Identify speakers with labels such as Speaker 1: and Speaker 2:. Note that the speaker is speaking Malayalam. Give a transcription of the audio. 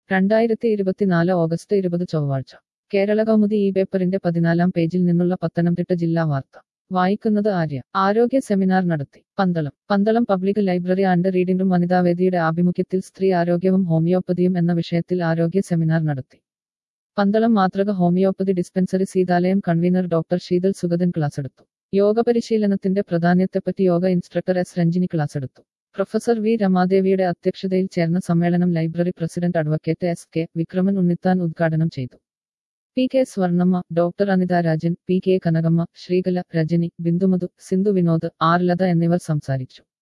Speaker 1: രണ്ടായിരത്തി ഇരുപത്തിനാല് ഓഗസ്റ്റ് ഇരുപത് ചൊവ്വാഴ്ച കേരള കൗമുദി ഈ പേപ്പറിന്റെ പതിനാലാം പേജിൽ നിന്നുള്ള പത്തനംതിട്ട ജില്ലാ വാർത്ത വായിക്കുന്നത് ആര്യ ആരോഗ്യ സെമിനാർ നടത്തി Pandalam Pandalam public library and reading room വനിതാവേദിയുടെ ആഭിമുഖ്യത്തിൽ സ്ത്രീ ആരോഗ്യവും ഹോമിയോപ്പതിയും എന്ന വിഷയത്തിൽ ആരോഗ്യ സെമിനാർ നടത്തി പന്തളം മാതൃക homoeopathy dispensary Seethalayam convener doctor Sheethal Sugathan class എടുത്തു യോഗ പരിശീലനത്തിന്റെ പ്രാധാന്യത്തെപ്പറ്റി yoga instructor S Ranjini class എടുത്തു പ്രൊഫസർ വി രമാദേവിയുടെ അധ്യക്ഷതയിൽ ചേർന്ന സമ്മേളനം library president advocate S K Vikraman Unnithan ഉദ്ഘാടനം ചെയ്തു P K Swarnamma doctor Anitha Rajan P K Kanakamma Sreekala Rajani Bindu Madhu Sindhu Vinod R Latha എന്നിവർ സംസാരിച്ചു